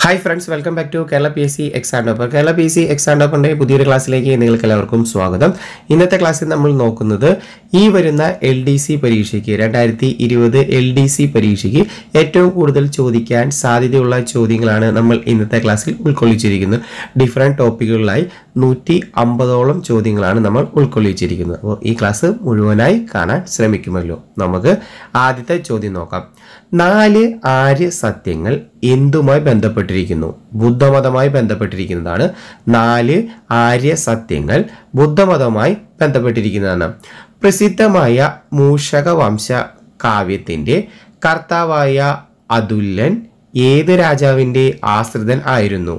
hi friends welcome back to Kerala P S C exam topper Kerala P S C exam ടോപ്പറിന്റെ പുതിയൊരു ക്ലാസ്സിലേക്ക് നിങ്ങൾക്ക് എല്ലാവർക്കും സ്വാഗതം ഇന്നത്തെ ക്ലാസ്സിൽ നമ്മൾ നോക്കുന്നത് ഈ വരുന്ന എൽ ഡി സി പരീക്ഷയ്ക്ക് രണ്ടായിരത്തി ഇരുപത് എൽ ഡി സി പരീക്ഷയ്ക്ക് ഏറ്റവും കൂടുതൽ ചോദിക്കാൻ സാധ്യതയുള്ള ചോദ്യങ്ങളാണ് നമ്മൾ ഇന്നത്തെ ക്ലാസ്സിൽ ഉൾക്കൊള്ളിച്ചിരിക്കുന്നത് ഡിഫറെൻറ്റ് ടോപ്പിക്കുകളിലായി നൂറ്റി അമ്പതോളം ചോദ്യങ്ങളാണ് നമ്മൾ ഉൾക്കൊള്ളിച്ചിരിക്കുന്നത് അപ്പോൾ ഈ ക്ലാസ് മുഴുവനായി കാണാൻ ശ്രമിക്കുമല്ലോ നമുക്ക് ആദ്യത്തെ ചോദ്യം നോക്കാം നാല് ആര്യ സത്യങ്ങൾ എന്തുമായി ബന്ധപ്പെട്ടിരിക്കുന്നു ബുദ്ധമതമായി ബന്ധപ്പെട്ടിരിക്കുന്നതാണ് നാല് ആര്യ സത്യങ്ങൾ ബുദ്ധമതവുമായി ബന്ധപ്പെട്ടിരിക്കുന്നതാണ് പ്രസിദ്ധമായ മൂഷക വംശ കാവ്യത്തിന്റെ കർത്താവായ അതുല്യൻ ഏത് രാജാവിന്റെ ആശ്രിതൻ ആയിരുന്നു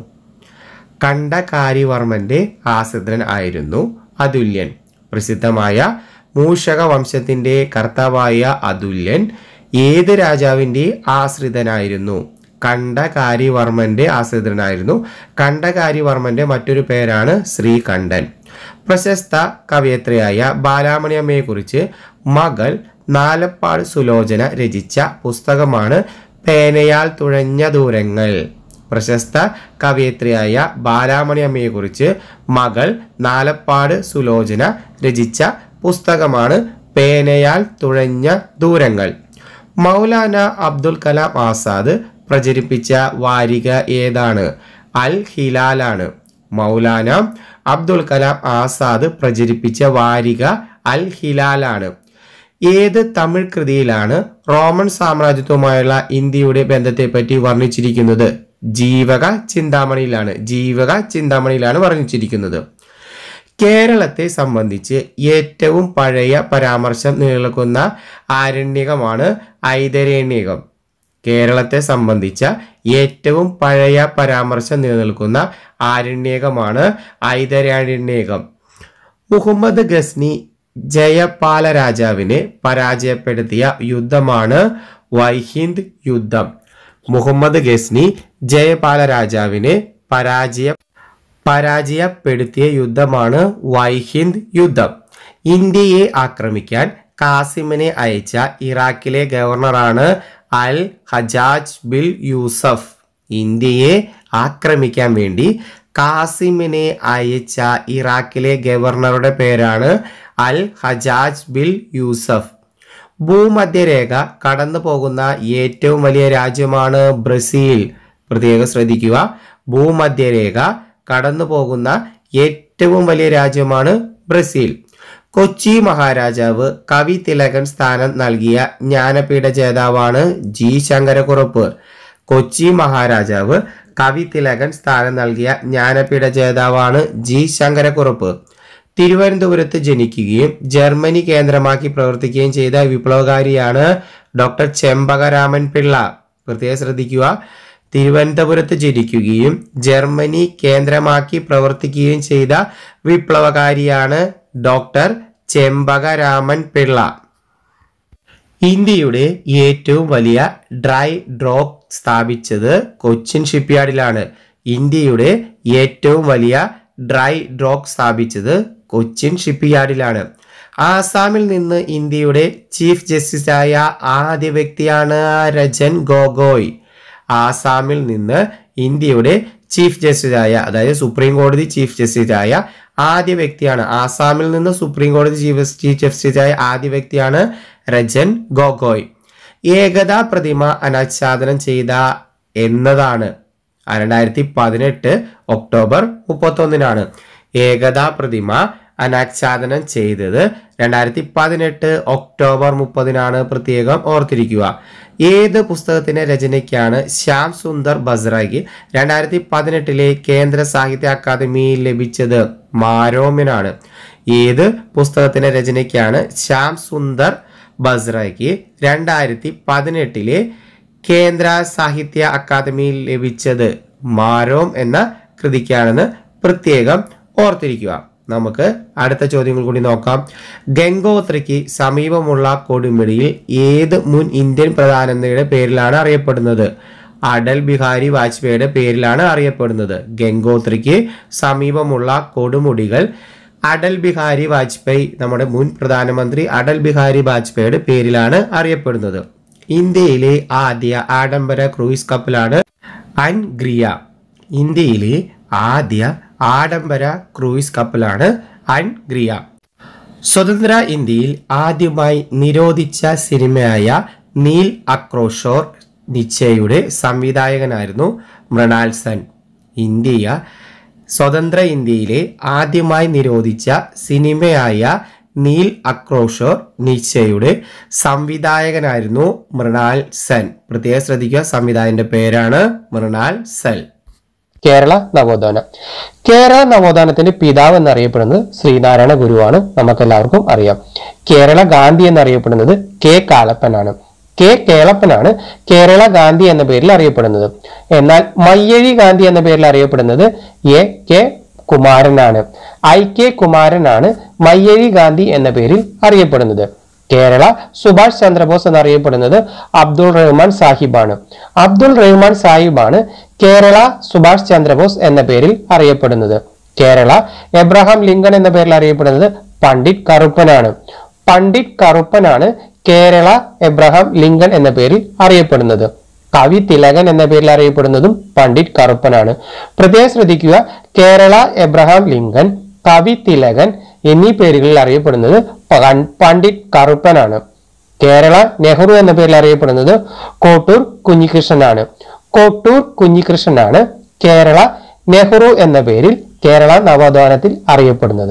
കണ്ഠകാരിവർമ്മന്റെ ആശ്രിതൻ ആയിരുന്നു അതുല്യൻ പ്രസിദ്ധമായ മൂഷക വംശത്തിന്റെ കർത്താവായ അതുല്യൻ ഏത് രാജാവിന്റെ ആശ്രിതനായിരുന്നു കണ്ഠകാരിവർമ്മന്റെ ആശ്രിതനായിരുന്നു കണ്ഠകാരിവർമ്മന്റെ മറ്റൊരു പേരാണ് ശ്രീകണ്ഠൻ പ്രശസ്ത കവയത്രിയായ ബാലാമണിയമ്മയെക്കുറിച്ച് മകൾ നാലപ്പാട് സുലോചന രചിച്ച പുസ്തകമാണ് പേനയാൽ തുഴഞ്ഞ ദൂരങ്ങൾ പ്രശസ്ത കവയത്രിയായ ബാലാമണി അമ്മയെക്കുറിച്ച് മകൾ നാലപ്പാട് സുലോചന രചിച്ച പുസ്തകമാണ് പേനയാൽ തുഴഞ്ഞ ദൂരങ്ങൾ മൗലാന അബ്ദുൽ കലാം ആസാദ് പ്രചരിപ്പിച്ച വാരിക ഏതാണ് അൽ ഹിലാലാണ് മൗലാന അബ്ദുൽ കലാം ആസാദ് പ്രചരിപ്പിച്ച വാരിക അൽ ഹിലാലാണ് ഏത് തമിഴ് കൃതിയിലാണ് റോമൻ സാമ്രാജ്യത്വവുമായുള്ള ഇന്ത്യയുടെ ബന്ധത്തെപ്പറ്റി വർണ്ണിച്ചിരിക്കുന്നത് ജീവക ചിന്താമണിയിലാണ് ജീവക ചിന്താമണിയിലാണ് വർണ്ണിച്ചിരിക്കുന്നത് കേരളത്തെ സംബന്ധിച്ച് ഏറ്റവും പഴയ പരാമർശം നിലനിൽക്കുന്ന ആരണ്യകമാണ് ഐതരേണ്യകം കേരളത്തെ സംബന്ധിച്ച ഏറ്റവും പഴയ പരാമർശം നിലനിൽക്കുന്ന ആരണ്യകമാണ് ഐതരാരണ്യകം മുഹമ്മദ് ഗസ്നി ജയപാല രാജാവിനെ പരാജയപ്പെടുത്തിയ യുദ്ധമാണ് വൈഹിന്ദ് യുദ്ധം മുഹമ്മദ് ഗസ്നി ജയപാല രാജാവിനെ പരാജയ പരാജയപ്പെടുത്തിയ യുദ്ധമാണ് വൈഹിന്ദ് യുദ്ധം ഇന്ത്യയെ ആക്രമിക്കാൻ കാസിമിനെ അയച്ച ഇറാഖിലെ ഗവർണറാണ് അൽ ഹജാജ് ബിൽ യൂസഫ് ഇന്ത്യയെ ആക്രമിക്കാൻ വേണ്ടി കാസിമിനെ അയച്ച ഇറാഖിലെ ഗവർണറുടെ പേരാണ് അൽ ഹജാജ് ബിൽ യൂസഫ് ഭൂമധ്യരേഖ കടന്നു പോകുന്ന ഏറ്റവും വലിയ രാജ്യമാണ് ബ്രസീൽ പ്രത്യേകം ശ്രദ്ധിക്കുക ഭൂമധ്യരേഖ കടന്നു പോകുന്ന ഏറ്റവും വലിയ രാജ്യമാണ് ബ്രസീൽ കൊച്ചി മഹാരാജാവ് കവി തിലകൻ സ്ഥാനം നൽകിയ ജ്ഞാനപീഠ ജേതാവാണ് ജി ശങ്കരക്കുറുപ്പ് കൊച്ചി മഹാരാജാവ് കവി തിലകൻ സ്ഥാനം നൽകിയ ജ്ഞാനപീഠ ജേതാവാണ് ജി ശങ്കരക്കുറുപ്പ് തിരുവനന്തപുരത്ത് ജനിക്കുകയും ജർമ്മനി കേന്ദ്രമാക്കി പ്രവർത്തിക്കുകയും ചെയ്ത വിപ്ലവകാരിയാണ് ഡോക്ടർ ചെമ്പകരാമൻ പിള്ള പ്രത്യേകം ശ്രദ്ധിക്കുക തിരുവനന്തപുരത്ത് ജനിക്കുകയും ജർമ്മനി കേന്ദ്രമാക്കി പ്രവർത്തിക്കുകയും ചെയ്ത വിപ്ലവകാരിയാണ് ഡോക്ടർ ചെമ്പകരാമൻ പിള്ള ഇന്ത്യയുടെ ഏറ്റവും വലിയ ഡ്രൈ ഡ്രോപ്പ് സ്ഥാപിച്ചത് കൊച്ചിൻ ഷിപ്പ്യാർഡിലാണ് ഇന്ത്യയുടെ ഏറ്റവും വലിയ ഡ്രൈ ഡ്രോപ്പ് സ്ഥാപിച്ചത് കൊച്ചിൻ ഷിപ്പ്യാർഡിലാണ് ആസാമിൽ നിന്ന് ഇന്ത്യയുടെ ചീഫ് ജസ്റ്റിസായ ആദ്യ വ്യക്തിയാണ് രജൻ ഗൊഗോയ് ആസാമിൽ നിന്ന് ഇന്ത്യയുടെ ചീഫ് ജസ്റ്റിസായ അതായത് സുപ്രീം കോടതി ചീഫ് ജസ്റ്റിസായ ആദ്യ വ്യക്തിയാണ് ആസാമിൽ നിന്ന് സുപ്രീം കോടതി ചീഫ് ചീഫ് ജസ്റ്റിസായ ആദ്യ വ്യക്തിയാണ് രജൻ ഗൊഗോയ് ഏകതാ പ്രതിമ അനാച്ഛാദനം ചെയ്ത എന്നതാണ് രണ്ടായിരത്തി പതിനെട്ട് ഒക്ടോബർ മുപ്പത്തൊന്നിനാണ് ഏകതാ പ്രതിമ അനാച്ഛാദനം ചെയ്തത് രണ്ടായിരത്തി പതിനെട്ട് ഒക്ടോബർ മുപ്പതിനാണ് പ്രത്യേകം ഓർത്തിരിക്കുക ഏത് പുസ്തകത്തിന്റെ രചനയ്ക്കാണ് ശ്യാം സുന്ദർ ബസ്രയ്ക്ക് രണ്ടായിരത്തി പതിനെട്ടിലെ കേന്ദ്ര സാഹിത്യ അക്കാദമിയിൽ ലഭിച്ചത് മാരോമിനാണ് ഏത് പുസ്തകത്തിന്റെ രചനയ്ക്കാണ് ശ്യാം സുന്ദർ ബസ്രയ്ക്ക് രണ്ടായിരത്തി പതിനെട്ടിലെ കേന്ദ്ര സാഹിത്യ അക്കാദമിയിൽ ലഭിച്ചത് മാരോം എന്ന കൃതിക്കാണെന്ന് പ്രത്യേകം ഓർത്തിരിക്കുക നമുക്ക് അടുത്ത ചോദ്യങ്ങൾ കൂടി നോക്കാം ഗംഗോത്രിക്ക് സമീപമുള്ള കൊടുമുടിയിൽ ഏത് മുൻ ഇന്ത്യൻ പ്രധാനമന്ത്രിയുടെ പേരിലാണ് അറിയപ്പെടുന്നത് അടൽ ബിഹാരി വാജ്പേയിയുടെ പേരിലാണ് അറിയപ്പെടുന്നത് ഗംഗോത്രിക്ക് സമീപമുള്ള കൊടുമുടികൾ അടൽ ബിഹാരി വാജ്പേയി നമ്മുടെ മുൻ പ്രധാനമന്ത്രി അടൽ ബിഹാരി വാജ്പേയിയുടെ പേരിലാണ് അറിയപ്പെടുന്നത് ഇന്ത്യയിലെ ആദ്യ ആഡംബര ക്രൂയിസ് കപ്പലാണ് അൻഗ്രിയ ഇന്ത്യയിലെ ആദ്യ ആഡംബര ക്രൂയിസ് കപ്പലാണ് അൻഗ്രിയ സ്വതന്ത്ര ഇന്ത്യയിൽ ആദ്യമായി നിരോധിച്ച സിനിമയായ നീൽ അക്രോഷോർ നിശ്ചയുടെ സംവിധായകനായിരുന്നു മൃണാൽ സെൻ ഇന്ത്യ സ്വതന്ത്ര ഇന്ത്യയിലെ ആദ്യമായി നിരോധിച്ച സിനിമയായ നീൽ അക്രോഷോർ നിശ്ചയുടെ സംവിധായകനായിരുന്നു മൃണാൽ സെൻ പ്രത്യേകം ശ്രദ്ധിക്കുക സംവിധായകന്റെ പേരാണ് മൃണാൽ സെൻ കേരള നവോത്ഥാനം കേരള നവോത്ഥാനത്തിന്റെ പിതാവ് എന്നറിയപ്പെടുന്നത് ശ്രീനാരായണ ഗുരുവാണ് നമുക്കെല്ലാവർക്കും അറിയാം കേരള ഗാന്ധി എന്നറിയപ്പെടുന്നത് കെ കാലപ്പനാണ് കെ കേളപ്പനാണ് കേരള ഗാന്ധി എന്ന പേരിൽ അറിയപ്പെടുന്നത് എന്നാൽ മയ്യഴി ഗാന്ധി എന്ന പേരിൽ അറിയപ്പെടുന്നത് എ കെ കുമാരനാണ് ഐ കെ കുമാരനാണ് മയ്യഴി ഗാന്ധി എന്ന പേരിൽ അറിയപ്പെടുന്നത് കേരള സുഭാഷ് ചന്ദ്രബോസ് എന്നറിയപ്പെടുന്നത് അബ്ദുൾ റഹ്മാൻ സാഹിബാണ് അബ്ദുൾ റഹ്മാൻ സാഹിബാണ് കേരള സുഭാഷ് ചന്ദ്രബോസ് എന്ന പേരിൽ അറിയപ്പെടുന്നത് കേരള എബ്രഹാം ലിങ്കൺ എന്ന പേരിൽ അറിയപ്പെടുന്നത് പണ്ഡിറ്റ് കറുപ്പനാണ് പണ്ഡിറ്റ് കറുപ്പനാണ് കേരള എബ്രഹാം ലിങ്കൺ എന്ന പേരിൽ അറിയപ്പെടുന്നത് കവി തിലകൻ എന്ന പേരിൽ അറിയപ്പെടുന്നതും പണ്ഡിറ്റ് കറുപ്പനാണ് പ്രത്യേകം ശ്രദ്ധിക്കുക കേരള എബ്രഹാം ലിങ്കൺ കവി തിലകൻ എന്നീ പേരുകളിൽ അറിയപ്പെടുന്നത് പ- പണ്ഡിറ്റ് കറുപ്പനാണ് കേരള നെഹ്റു എന്ന പേരിൽ അറിയപ്പെടുന്നത് കോട്ടൂർ കുഞ്ഞികൃഷ്ണനാണ് കോട്ടൂർ കുഞ്ഞികൃഷ്ണനാണ് കേരള നെഹ്റു എന്ന പേരിൽ കേരള നവോത്ഥാനത്തിൽ അറിയപ്പെടുന്നത്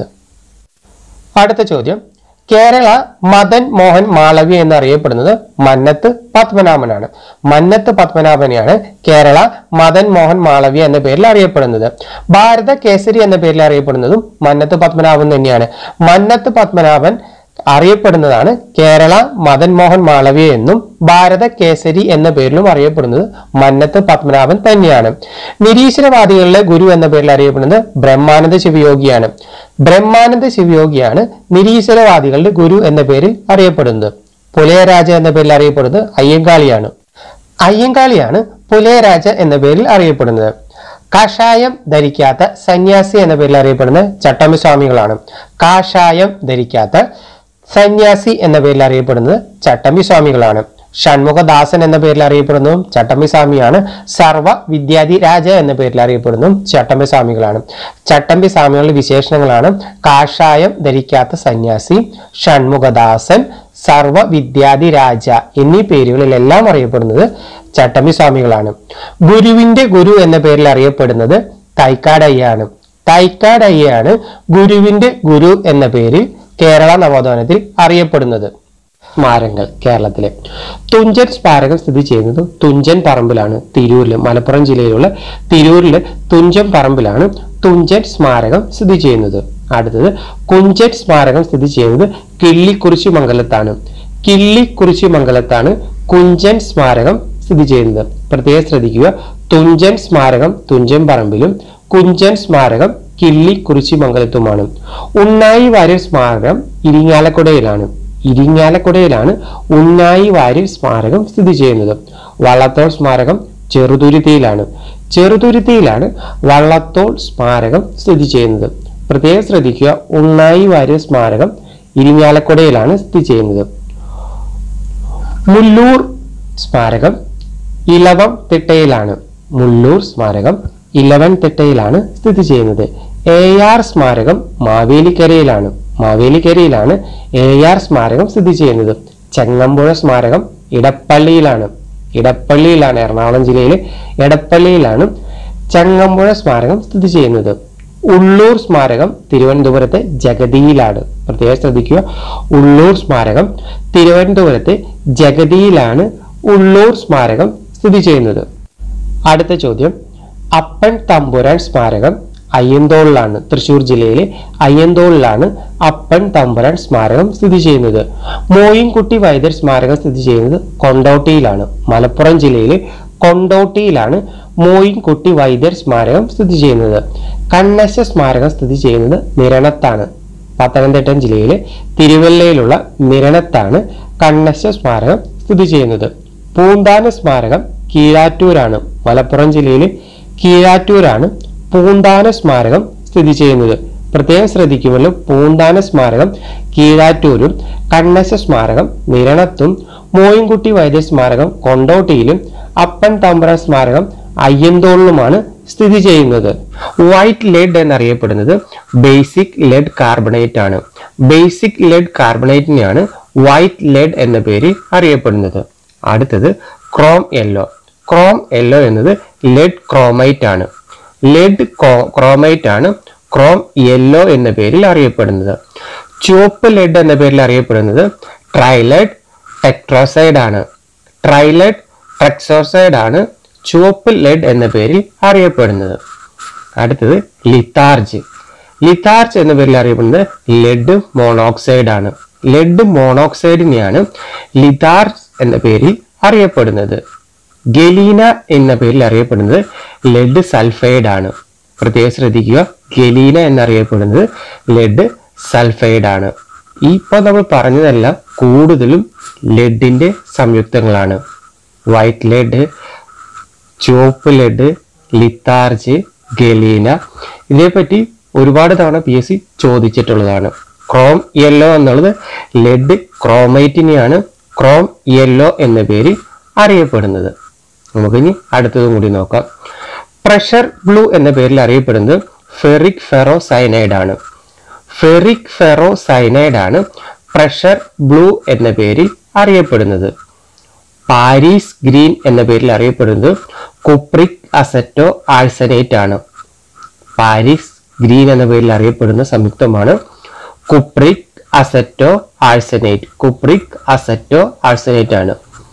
അടുത്ത ചോദ്യം കേരള മദൻ മോഹൻ മാളവ്യ എന്നറിയപ്പെടുന്നത് മന്നത്ത് പത്മനാഭനാണ് മന്നത്ത് പത്മനാഭനെയാണ് കേരള മദൻ മോഹൻ മാളവ്യ എന്ന പേരിൽ അറിയപ്പെടുന്നത് ഭാരത കേസരി എന്ന പേരിൽ അറിയപ്പെടുന്നതും മന്നത്ത് പത്മനാഭൻ തന്നെയാണ് മന്നത്ത് പത്മനാഭൻ അറിയപ്പെടുന്നതാണ് കേരള മദൻ മോഹൻ മാളവ്യ എന്നും ഭാരത കേസരി എന്ന പേരിലും അറിയപ്പെടുന്നത് മന്നത്ത് പത്മനാഭൻ തന്നെയാണ് നിരീശ്വരവാദികളിലെ ഗുരു എന്ന പേരിൽ അറിയപ്പെടുന്നത് ബ്രഹ്മാനന്ദ ശിവയോഗിയാണ് ബ്രഹ്മാനന്ദ ശിവയോഗിയാണ് നിരീശ്വരവാദികളുടെ ഗുരു എന്ന പേരിൽ അറിയപ്പെടുന്നത് പുലയരാജ എന്ന പേരിൽ അറിയപ്പെടുന്നത് അയ്യങ്കാളിയാണ് അയ്യങ്കാളിയാണ് പുലയരാജ എന്ന പേരിൽ അറിയപ്പെടുന്നത് കാഷായം ധരിക്കാത്ത സന്യാസി എന്ന പേരിൽ അറിയപ്പെടുന്നത് ചട്ടമ്പി സ്വാമികളാണ് കാഷായം ധരിക്കാത്ത സന്യാസി എന്ന പേരിൽ അറിയപ്പെടുന്നത് ചട്ടമ്പി സ്വാമികളാണ് ഷൺമുഖദാസൻ എന്ന പേരിൽ അറിയപ്പെടുന്നതും ചട്ടമ്പി സ്വാമിയാണ് സർവ വിദ്യാധി രാജ എന്ന പേരിൽ അറിയപ്പെടുന്നതും ചട്ടമ്പി സ്വാമികളാണ് ചട്ടമ്പി സ്വാമികളുടെ വിശേഷണങ്ങളാണ് കാഷായം ധരിക്കാത്ത സന്യാസി ഷൺമുഖദാസൻ സർവ വിദ്യാധി രാജ എന്നീ പേരുകളിലെല്ലാം അറിയപ്പെടുന്നത് ചട്ടമ്പി സ്വാമികളാണ് ഗുരുവിന്റെ ഗുരു എന്ന പേരിൽ അറിയപ്പെടുന്നത് തൈക്കാടയ്യാണ് തൈക്കാടയ്യാണ് ഗുരുവിന്റെ ഗുരു എന്ന പേരിൽ കേരള നവോത്ഥാനത്തിൽ അറിയപ്പെടുന്നത് സ്മാരകങ്ങൾ കേരളത്തിലെ തുഞ്ചൻ സ്മാരകം സ്ഥിതി ചെയ്യുന്നത് തുഞ്ചൻ പറമ്പിലാണ് തിരൂരിൽ മലപ്പുറം ജില്ലയിലുള്ള തിരൂരിലെ തുഞ്ചൻ പറമ്പിലാണ് തുഞ്ചൻ സ്മാരകം സ്ഥിതി ചെയ്യുന്നത് അടുത്തത് കുഞ്ചൻ സ്മാരകം സ്ഥിതി ചെയ്യുന്നത് കിള്ളിക്കുറിശി മംഗലത്താണ് കിള്ളിക്കുറിശി മംഗലത്താണ് കുഞ്ചൻ സ്മാരകം സ്ഥിതി ചെയ്യുന്നത് പ്രത്യേകം ശ്രദ്ധിക്കുക തുഞ്ചൻ സ്മാരകം തുഞ്ചൻ പറമ്പിലും കുഞ്ചൻ സ്മാരകം കിള്ളി കുറിച്ചി മംഗലത്തുമാണ് ഉണ്ണായി വാര്യർ സ്മാരകം ഇരിങ്ങാലക്കുടയിലാണ് ഇരിങ്ങാലക്കുടയിലാണ് ഉണ്ണായി വാര്യർ സ്മാരകം സ്ഥിതി ചെയ്യുന്നത് വള്ളത്തോൾ സ്മാരകം ചെറുതുരുത്തിയിലാണ് ചെറുതുരുത്തിയിലാണ് വള്ളത്തോൾ സ്മാരകം സ്ഥിതി ചെയ്യുന്നത് പ്രത്യേകം ശ്രദ്ധിക്കുക ഉണ്ണായി വാര്യർ സ്മാരകം ഇരിങ്ങാലക്കുടയിലാണ് സ്ഥിതി ചെയ്യുന്നത് മുല്ലൂർ സ്മാരകം ഇലവം തിട്ടയിലാണ് മുല്ലൂർ സ്മാരകം ഇലവൻ തിട്ടയിലാണ് സ്ഥിതി ചെയ്യുന്നത് എ ആർ സ്മാരകം മാവേലിക്കരയിലാണ് മാവേലിക്കരയിലാണ് എ ആർ സ്മാരകം സ്ഥിതി ചെയ്യുന്നത് ചെങ്ങമ്പുഴ സ്മാരകം ഇടപ്പള്ളിയിലാണ് ഇടപ്പള്ളിയിലാണ് എറണാകുളം ജില്ലയിലെ ഇടപ്പള്ളിയിലാണ് ചങ്ങമ്പുഴ സ്മാരകം സ്ഥിതി ചെയ്യുന്നത് ഉള്ളൂർ സ്മാരകം തിരുവനന്തപുരത്തെ ജഗതിയിലാണ് പ്രത്യേകം ശ്രദ്ധിക്കുക ഉള്ളൂർ സ്മാരകം തിരുവനന്തപുരത്തെ ജഗതിയിലാണ് ഉള്ളൂർ സ്മാരകം സ്ഥിതി ചെയ്യുന്നത് അടുത്ത ചോദ്യം അപ്പൻ തമ്പുരാൻ സ്മാരകം അയ്യന്തോളിലാണ് തൃശൂർ ജില്ലയിലെ അയ്യന്തോളിലാണ് അപ്പൻ തമ്പുരാൻ സ്മാരകം സ്ഥിതി ചെയ്യുന്നത് മോയിൻകുട്ടി വൈദ്യർ സ്മാരകം സ്ഥിതി ചെയ്യുന്നത് കൊണ്ടോട്ടിയിലാണ് മലപ്പുറം ജില്ലയിലെ കൊണ്ടോട്ടിയിലാണ് മോയിൻകുട്ടി വൈദ്യർ സ്മാരകം സ്ഥിതി ചെയ്യുന്നത് കണ്ണശ സ്മാരകം സ്ഥിതി ചെയ്യുന്നത് നിരണത്താണ് പത്തനംതിട്ട ജില്ലയിലെ തിരുവല്ലയിലുള്ള നിരണത്താണ് കണ്ണശ സ്മാരകം സ്ഥിതി ചെയ്യുന്നത് പൂന്താന സ്മാരകം കീഴാറ്റൂരാണ് മലപ്പുറം ജില്ലയിലെ കീഴാറ്റൂരാണ് പൂന്താന സ്മാരകം സ്ഥിതി ചെയ്യുന്നത് പ്രത്യേകം ശ്രദ്ധിക്കുമല്ലോ പൂന്താന സ്മാരകം കീഴാറ്റൂരും കണ്ണശ സ്മാരകം നിരണത്തും മോയിൻകുട്ടി വൈദ്യ സ്മാരകം കൊണ്ടോട്ടിയിലും അപ്പൻ തമ്പ്ര സ്മാരകം അയ്യന്തോളിലുമാണ് സ്ഥിതി ചെയ്യുന്നത് വൈറ്റ് ലെഡ് എന്നറിയപ്പെടുന്നത് ബേസിക് ലെഡ് കാർബണേറ്റ് ആണ് ബേസിക് ലെഡ് കാർബണേറ്റിനെയാണ് വൈറ്റ് ലെഡ് എന്ന പേര് അറിയപ്പെടുന്നത് അടുത്തത് ക്രോം യെല്ലോ ക്രോം യെല്ലോ എന്നത് ലെഡ് ക്രോമൈറ്റ് ആണ് ലെഡ് ക്രോമൈറ്റ് ആണ് ക്രോം യെല്ലോ എന്ന പേരിൽ അറിയപ്പെടുന്നത് ചുവപ്പ് ലെഡ് എന്ന പേരിൽ അറിയപ്പെടുന്നത് ട്രൈലെഡ് ടെക്ട്രോസൈഡ് ആണ് ട്രൈലെഡ് ടെക്സോസൈഡ് ആണ് ചുവപ്പ് ലെഡ് എന്ന പേരിൽ അറിയപ്പെടുന്നത് അടുത്തത് ലിത്താർജ് ലിത്താർജ് എന്ന പേരിൽ അറിയപ്പെടുന്നത് ലെഡ് മോണോക്സൈഡ് ആണ് ലെഡ് മോണോക്സൈഡിനെയാണ് ലിതാർജ് എന്ന പേരിൽ അറിയപ്പെടുന്നത് ഗലീന എന്ന പേരിൽ അറിയപ്പെടുന്നത് ലെഡ് സൾഫൈഡ് ആണ് പ്രത്യേകം ശ്രദ്ധിക്കുക ഗലീന എന്നറിയപ്പെടുന്നത് ലെഡ് സൾഫൈഡ് ആണ് ഈ ഇപ്പോൾ നമ്മൾ പറഞ്ഞതെല്ലാം കൂടുതലും ലെഡിന്റെ സംയുക്തങ്ങളാണ് വൈറ്റ് ലെഡ് ചുവപ്പ് ലെഡ് ലിത്താർജ് ഗലീന ഇതേപ്പറ്റി ഒരുപാട് തവണ പി എസ് സി ചോദിച്ചിട്ടുള്ളതാണ് ക്രോം യെല്ലോ എന്നുള്ളത് ലെഡ് ക്രോമൈറ്റിനെയാണ് ക്രോം യെല്ലോ എന്ന പേര് അറിയപ്പെടുന്നത് നമുക്കിനി അടുത്തതും കൂടി നോക്കാം പ്രഷർ ബ്ലൂ എന്ന പേരിൽ അറിയപ്പെടുന്നത് ഫെറിക് ഫെറോ സൈനൈഡ് ആണ് ഫെറിക് ഫെറോ സൈനൈഡ് ആണ് പ്രഷർ ബ്ലൂ എന്ന പേരിൽ അറിയപ്പെടുന്നത് പാരീസ് ഗ്രീൻ എന്ന പേരിൽ അറിയപ്പെടുന്നത് കുപ്രിക് അസറ്റോ ആൾസനേറ്റ് ആണ് പാരീസ് ഗ്രീൻ എന്ന പേരിൽ അറിയപ്പെടുന്ന സംയുക്തമാണ് കുപ്രിക് അസറ്റോ ആൾസനേറ്റ് കുപ്രിക് അസറ്റോ ആൾസനേറ്റ് ആണ്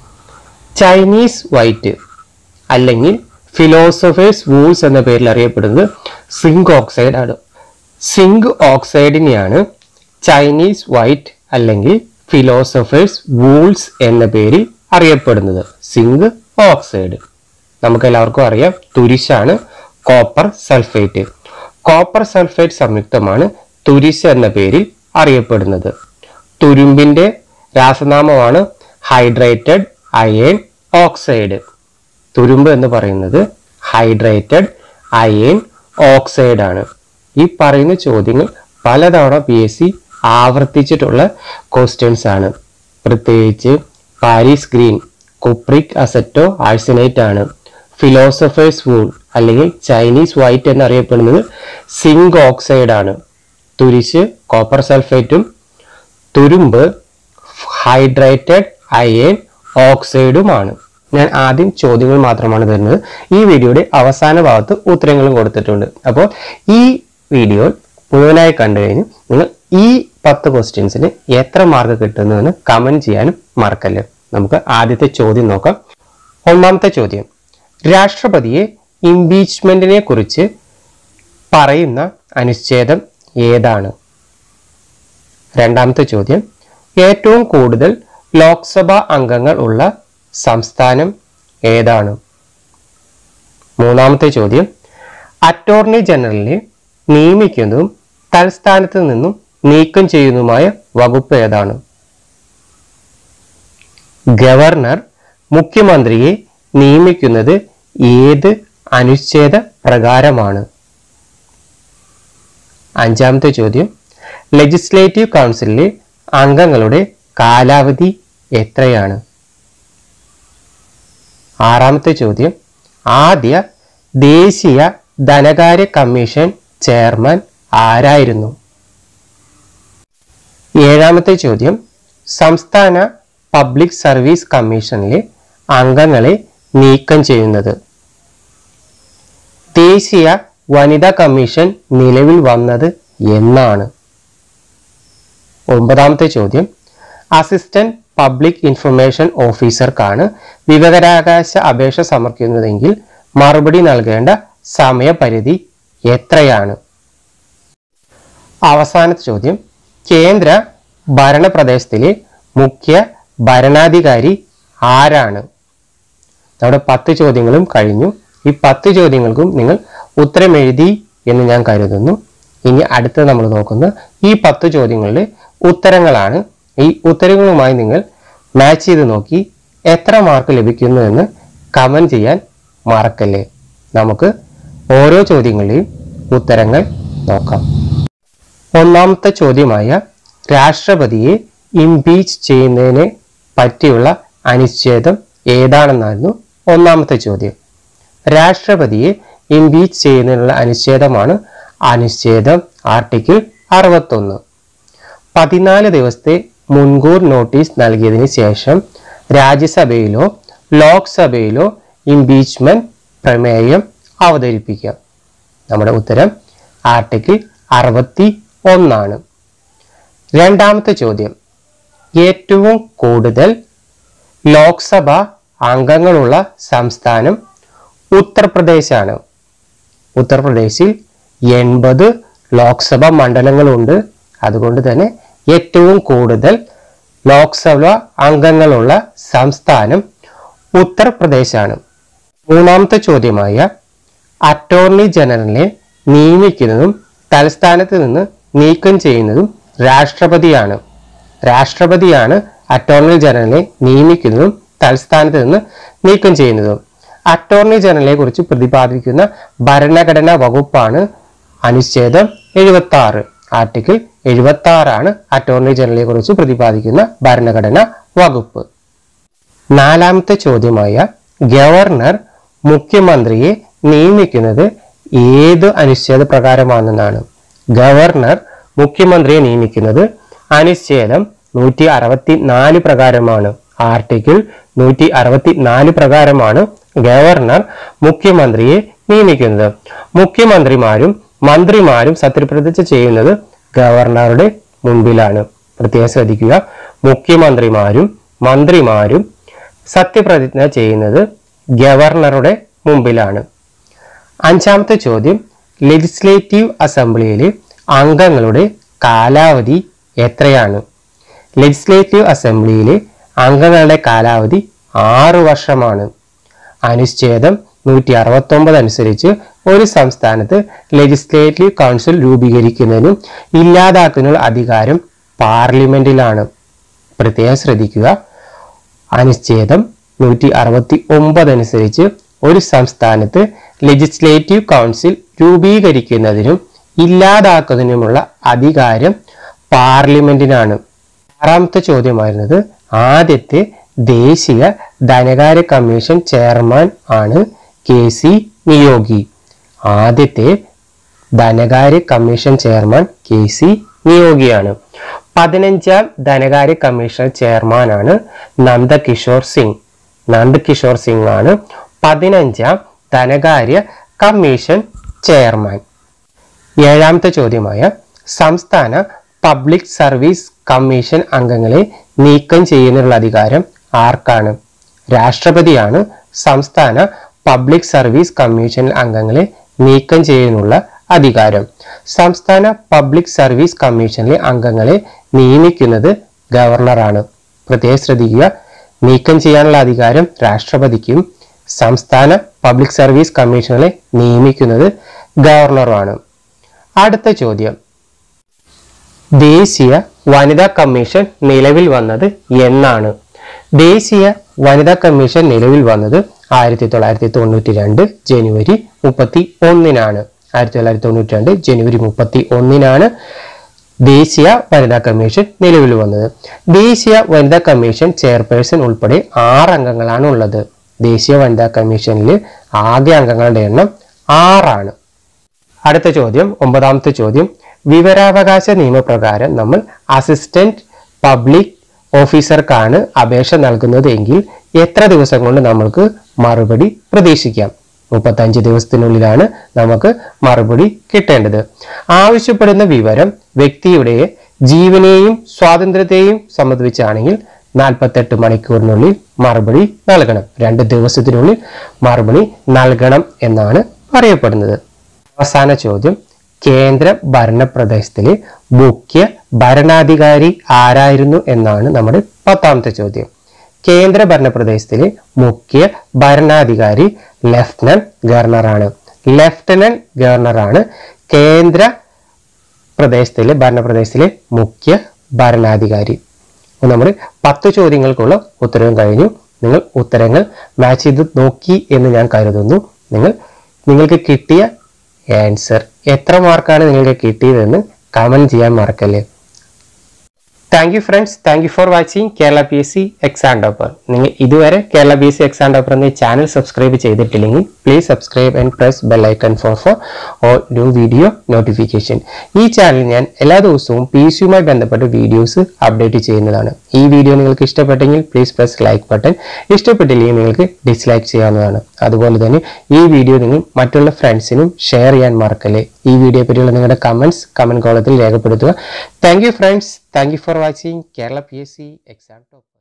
ചൈനീസ് വൈറ്റ് അല്ലെങ്കിൽ ഫിലോസഫേഴ്സ് വൂൾസ് എന്ന പേരിൽ അറിയപ്പെടുന്നത് സിങ്ക് ഓക്സൈഡ് ആണ് സിങ്ക് ഓക്സൈഡിനെയാണ് ചൈനീസ് വൈറ്റ് അല്ലെങ്കിൽ ഫിലോസഫേഴ്സ് വൂൾസ് എന്ന പേരിൽ അറിയപ്പെടുന്നത് സിങ്ക് ഓക്സൈഡ് നമുക്ക് എല്ലാവർക്കും അറിയാം തുരിശാണ് കോപ്പർ സൾഫേറ്റ് കോപ്പർ സൾഫേറ്റ് സംയുക്തമാണ് തുരിശ് എന്ന പേരിൽ അറിയപ്പെടുന്നത് തുരുമ്പിന്റെ രാസനാമമാണ് ഹൈഡ്രേറ്റഡ് അയേൺ ഓക്സൈഡ് തുരുമ്പ് എന്ന് പറയുന്നത് ഹൈഡ്രേറ്റഡ് അയേൺ ഓക്സൈഡ് ആണ് ഈ പറയുന്ന ചോദ്യങ്ങൾ പലതവണ പി എസ് സി ആവർത്തിച്ചിട്ടുള്ള ക്വസ്റ്റ്യൻസ് ആണ് പ്രത്യേകിച്ച് Paris green cupric acetoarsenate ആണ് ഫിലോസഫേഴ്സ് വൂൾ അല്ലെങ്കിൽ ചൈനീസ് വൈറ്റ് എന്നറിയപ്പെടുന്നത് സിങ്ക് ഓക്സൈഡ് ആണ് തുരിശ് കോപ്പർ സൾഫേറ്റും തുരുമ്പ് ഹൈഡ്രേറ്റഡ് അയേൺ ഓക്സൈഡുമാണ് ഞാൻ ആദ്യം ചോദ്യങ്ങൾ മാത്രമാണ് തരുന്നത് ഈ വീഡിയോയുടെ അവസാന ഭാഗത്ത് ഉത്തരങ്ങളും കൊടുത്തിട്ടുണ്ട് അപ്പോൾ ഈ വീഡിയോ മുഴുവനായി കണ്ടു കഴിഞ്ഞ് നിങ്ങൾ ഈ പത്ത് ക്വസ്റ്റ്യൻസിന് എത്ര മാർക്ക് കിട്ടുന്നുവെന്ന് കമന്റ് ചെയ്യാനും മറക്കല്ലേ നമുക്ക് ആദ്യത്തെ ചോദ്യം നോക്കാം ഒന്നാമത്തെ ചോദ്യം രാഷ്ട്രപതിയെ ഇംപീച്ച്മെന്റിനെ കുറിച്ച് പറയുന്ന അനുച്ഛേദം ഏതാണ് രണ്ടാമത്തെ ചോദ്യം ഏറ്റവും കൂടുതൽ ലോക്സഭാ അംഗങ്ങൾ ഉള്ള സംസ്ഥാനം ഏതാണ് മൂന്നാമത്തെ ചോദ്യം അറ്റോർണി ജനറലിനെ നിയമിക്കുന്നതും തൽസ്ഥാനത്ത് നിന്നും നീക്കം ചെയ്യുന്നതുമായ വകുപ്പ് ഏതാണ് ഗവർണർ മുഖ്യമന്ത്രിയെ നിയമിക്കുന്നത് ഏത് അനുച്ഛേദ പ്രകാരമാണ് അഞ്ചാമത്തെ ചോദ്യം ലെജിസ്ലേറ്റീവ് കൗൺസിലിലെ അംഗങ്ങളുടെ കാലാവധി എത്രയാണ് ആറാമത്തെ ചോദ്യം ആദ്യ ദേശീയ ധനകാര്യ കമ്മീഷൻ ചെയർമാൻ ആരായിരുന്നു ഏഴാമത്തെ ചോദ്യം സംസ്ഥാന പബ്ലിക് സർവീസ് കമ്മീഷനിലെ അംഗങ്ങളെ നീക്കം ചെയ്യുന്നത് ദേശീയ വനിതാ കമ്മീഷൻ നിലവിൽ വന്നത് എന്നാണ് ഒമ്പതാമത്തെ ചോദ്യം അസിസ്റ്റന്റ് പബ്ലിക് ഇൻഫർമേഷൻ ഓഫീസർക്കാണ് വിവരാവകാശ അപേക്ഷ സമർപ്പിക്കുന്നതെങ്കിൽ മറുപടി നൽകേണ്ട സമയപരിധി എത്രയാണ് അവസാനത്തെ ചോദ്യം കേന്ദ്ര ഭരണപ്രദേശത്തിലെ മുഖ്യ ഭരണാധികാരി ആരാണ് നമ്മുടെ പത്ത് ചോദ്യങ്ങളും കഴിഞ്ഞു ഈ പത്ത് ചോദ്യങ്ങൾക്കും നിങ്ങൾ ഉത്തരം എഴുതി എന്ന് ഞാൻ കരുതുന്നു ഇനി അടുത്ത് നമ്മൾ നോക്കുന്ന ഈ പത്ത് ചോദ്യങ്ങളുടെ ഉത്തരങ്ങളാണ് ഈ ഉത്തരങ്ങളുമായി നിങ്ങൾ മാച്ച് ചെയ്ത് നോക്കി എത്ര മാർക്ക് ലഭിക്കുന്നു എന്ന് കമന്റ് ചെയ്യാൻ മറക്കല്ലേ നമുക്ക് ഓരോ ചോദ്യങ്ങളുടെയും ഉത്തരങ്ങൾ നോക്കാം ഒന്നാമത്തെ ചോദ്യമായ രാഷ്ട്രപതിയെ ഇംപീച്ച് ചെയ്യുന്നതിനെ പറ്റിയുള്ള അനിശ്ചിതം ഏതാണെന്നായിരുന്നു ഒന്നാമത്തെ ചോദ്യം രാഷ്ട്രപതിയെ ഇംപീച്ച് ചെയ്യുന്നതിനുള്ള അനുച്ഛേദമാണ് അനുച്ഛേദം ആർട്ടിക്കിൾ അറുപത്തൊന്ന് പതിനാല് ദിവസത്തെ മുൻകൂർ നോട്ടീസ് നൽകിയതിന് ശേഷം രാജ്യസഭയിലോ ലോക്സഭയിലോ ഇംപീച്ച്മെന്റ് പ്രമേയം അവതരിപ്പിക്കാം നമ്മുടെ ഉത്തരം ആർട്ടിക്കിൾ അറുപത്തി ഒന്നാണ് രണ്ടാമത്തെ ചോദ്യം ഏറ്റവും കൂടുതൽ ലോക്സഭ അംഗങ്ങളുള്ള സംസ്ഥാനം ഉത്തർപ്രദേശാണ് ഉത്തർപ്രദേശിൽ എൺപത് ലോക്സഭ മണ്ഡലങ്ങളുണ്ട് അതുകൊണ്ട് തന്നെ ഏറ്റവും കൂടുതൽ ലോക്സഭ അംഗങ്ങളുള്ള സംസ്ഥാനം ഉത്തർപ്രദേശാണ് മൂന്നാമത്തെ ചോദ്യമായ അറ്റോർണി ജനറലിനെ നിയമിക്കുന്നതും തലസ്ഥാനത്ത് നിന്ന് നീക്കം ചെയ്യുന്നതും രാഷ്ട്രപതിയാണ് രാഷ്ട്രപതിയാണ് അറ്റോർണി ജനറലിനെ നിയമിക്കുന്നതും തലസ്ഥാനത്ത് നിന്ന് നീക്കം ചെയ്യുന്നതും അറ്റോർണി ജനറലിനെ കുറിച്ച് പ്രതിപാദിക്കുന്ന ഭരണഘടനാ വകുപ്പാണ് അനുച്ഛേദം എഴുപത്തി ആറ് ആർട്ടിക്കിൾ എഴുപത്തി ആറാണ് അറ്റോർണി ജനറലിനെ കുറിച്ച് പ്രതിപാദിക്കുന്ന ഭരണഘടനാ വകുപ്പ് നാലാമത്തെ ചോദ്യമായ ഗവർണർ മുഖ്യമന്ത്രിയെ നിയമിക്കുന്നത് ഏത് അനുച്ഛേദ പ്രകാരമാണെന്നാണ് ഗവർണർ മുഖ്യമന്ത്രിയെ നിയമിക്കുന്നത് അനുച്ഛേദം നൂറ്റി അറുപത്തി നാല് പ്രകാരമാണ് ആർട്ടിക്കിൾ നൂറ്റി അറുപത്തി നാല് പ്രകാരമാണ് ഗവർണർ മുഖ്യമന്ത്രിയെ നിയമിക്കുന്നത് മുഖ്യമന്ത്രിമാരും മന്ത്രിമാരും സത്യപ്രതിജ്ഞ ചെയ്യുന്നത് ഗവർണറുടെ മുൻപിലാണ് പ്രത്യേകം ശ്രദ്ധിക്കുക മുഖ്യമന്ത്രിമാരും മന്ത്രിമാരും സത്യപ്രതിജ്ഞ ചെയ്യുന്നത് ഗവർണറുടെ മുമ്പിലാണ് അഞ്ചാമത്തെ ചോദ്യം ലെജിസ്ലേറ്റീവ് അസംബ്ലിയിലെ അംഗങ്ങളുടെ കാലാവധി എത്രയാണ് ലെജിസ്ലേറ്റീവ് അസംബ്ലിയിലെ അംഗങ്ങളുടെ കാലാവധി ആറു വർഷമാണ് അനുച്ഛേദം നൂറ്റി അറുപത്തൊമ്പത് അനുസരിച്ച് ഒരു സംസ്ഥാനത്ത് ലെജിസ്ലേറ്റീവ് കൗൺസിൽ രൂപീകരിക്കുന്നതിനും ഇല്ലാതാക്കുന്നതിനുള്ള അധികാരം പാർലമെന്റിലാണ് പ്രത്യേകം ശ്രദ്ധിക്കുക അനുച്ഛേദം നൂറ്റി അറുപത്തി ഒമ്പത് അനുസരിച്ച് ഒരു സംസ്ഥാനത്ത് ലെജിസ്ലേറ്റീവ് കൗൺസിൽ രൂപീകരിക്കുന്നതിനും ഇല്ലാതാക്കുന്നതിനുമുള്ള അധികാരം പാർലമെന്റിനാണ് ആറാമത്തെ ചോദ്യമായിരുന്നത് ആദ്യത്തെ ദേശീയ ധനകാര്യ കമ്മീഷൻ ചെയർമാൻ ആണ് കെ സി നിയോഗി ആദ്യത്തെ ധനകാര്യ കമ്മീഷൻ ചെയർമാൻ കെ സി നിയോഗിയാണ് പതിനഞ്ചാം ധനകാര്യ കമ്മീഷൻ ചെയർമാനാണ് നന്ദകിഷോർ സിംഗ് നന്ദകിഷോർ സിംഗ് ആണ് പതിനഞ്ചാം ധനകാര്യ കമ്മീഷൻ ചെയർമാൻ ഏഴാമത്തെ ചോദ്യമായ സംസ്ഥാന പബ്ലിക് സർവീസ് കമ്മീഷൻ അംഗങ്ങളെ നീക്കം ചെയ്യുന്നതിനുള്ള അധികാരം ആർക്കാണ് രാഷ്ട്രപതിയാണ് സംസ്ഥാന പബ്ലിക് സർവീസ് കമ്മീഷൻ അംഗങ്ങളെ നീക്കം ചെയ്യുന്നതിനുള്ള അധികാരം സംസ്ഥാന പബ്ലിക് സർവീസ് കമ്മീഷനിലെ അംഗങ്ങളെ നിയമിക്കുന്നത് ഗവർണറാണ് പ്രത്യേകം ശ്രദ്ധിക്കുക നീക്കം ചെയ്യാനുള്ള അധികാരം രാഷ്ട്രപതിക്കും സംസ്ഥാന പബ്ലിക് സർവീസ് കമ്മീഷനുകളെ നിയമിക്കുന്നത് ഗവർണറുമാണ് അടുത്ത ചോദ്യം ദേശീയ വനിതാ കമ്മീഷൻ നിലവിൽ വന്നത് എന്നാണ് ദേശീയ വനിതാ കമ്മീഷൻ നിലവിൽ വന്നത് ആയിരത്തി തൊള്ളായിരത്തി തൊണ്ണൂറ്റി രണ്ട് ജനുവരി മുപ്പത്തി ഒന്നിനാണ് ആയിരത്തി തൊള്ളായിരത്തി തൊണ്ണൂറ്റി രണ്ട് ജനുവരി മുപ്പത്തി ഒന്നിനാണ് ദേശീയ വനിതാ കമ്മീഷൻ നിലവിൽ വന്നത് ദേശീയ വനിതാ കമ്മീഷൻ ചെയർപേഴ്സൺ ഉൾപ്പെടെ ആറ് അംഗങ്ങളാണ് ഉള്ളത് ദേശീയ വനിതാ കമ്മീഷനിൽ ആകെ അംഗങ്ങളുടെ എണ്ണം ആറാണ് അടുത്ത ചോദ്യം ഒമ്പതാമത്തെ ചോദ്യം വിവരാവകാശ നിയമപ്രകാരം നമ്മൾ അസിസ്റ്റന്റ് പബ്ലിക് ഓഫീസർക്കാണ് അപേക്ഷ നൽകുന്നത് എങ്കിൽ എത്ര ദിവസം കൊണ്ട് നമ്മൾക്ക് മറുപടി പ്രതീക്ഷിക്കാം മുപ്പത്തഞ്ച് ദിവസത്തിനുള്ളിലാണ് നമുക്ക് മറുപടി കിട്ടേണ്ടത് ആവശ്യപ്പെടുന്ന വിവരം വ്യക്തിയുടെ ജീവനെയും സ്വാതന്ത്ര്യത്തെയും സംബന്ധിച്ചാണെങ്കിൽ നാൽപ്പത്തെട്ട് മണിക്കൂറിനുള്ളിൽ മറുപടി നൽകണം രണ്ട് ദിവസത്തിനുള്ളിൽ മറുപടി നൽകണം എന്നാണ് പറയപ്പെടുന്നത് അവസാന ചോദ്യം കേന്ദ്ര ഭരണപ്രദേശത്തിലെ മുഖ്യ ഭരണാധികാരി ആരായിരുന്നു എന്നാണ് നമ്മുടെ പത്താമത്തെ ചോദ്യം കേന്ദ്ര ഭരണപ്രദേശത്തിലെ മുഖ്യ ഭരണാധികാരി ലഫ്റ്റനന്റ് ഗവർണറാണ് ലഫ്റ്റനന്റ് ഗവർണറാണ് കേന്ദ്ര പ്രദേശത്തിലെ ഭരണപ്രദേശത്തിലെ മുഖ്യ ഭരണാധികാരി അപ്പോൾ നമ്മൾ പത്ത് ചോദ്യങ്ങൾക്കുള്ള ഉത്തരവും കഴിഞ്ഞു നിങ്ങൾ ഉത്തരങ്ങൾ മാച്ച് ചെയ്ത് നോക്കി എന്ന് ഞാൻ കരുതുന്നു നിങ്ങൾ നിങ്ങൾക്ക് കിട്ടിയ ആൻസർ എത്ര മാർക്കാണ് നിങ്ങൾക്ക് കിട്ടിയതെന്ന് കമന്റ് ചെയ്യാൻ മറക്കല്ലേ thank you friends thank you for watching Kerala P S C exam topper നിങ്ങൾ ഇതുവരെ Kerala P S C exam topper എന്ന ചാനൽ സബ്സ്ക്രൈബ് ചെയ്തിട്ടില്ലെങ്കിൽ please subscribe and press bell icon for for all new video notification ഈ channel ഞാൻ എല്ലാ ദിവസവും P S സിയുമായി ബന്ധപ്പെട്ട videos update ചെയ്യുന്നതാണ് ഈ വീഡിയോ നിങ്ങൾക്ക് ഇഷ്ടപ്പെട്ടെങ്കിൽ പ്ലീസ് പ്രസ് ലൈക്ക് ബട്ടൺ ഇഷ്ടപ്പെട്ടില്ലെങ്കിൽ നിങ്ങൾക്ക് ഡിസ്ലൈക്ക് ചെയ്യാവുന്നതാണ് അതുപോലെ തന്നെ ഈ വീഡിയോ നിങ്ങൾ മറ്റുള്ള ഫ്രണ്ട്സിനും ഷെയർ ചെയ്യാൻ മറക്കല്ലേ ഈ വീഡിയോ പറ്റിയുള്ള നിങ്ങളുടെ കമന്റ്സ് കമന്റ് കോളത്തിൽ രേഖപ്പെടുത്തുക thank you friends thank you for watching Kerala P S C exam top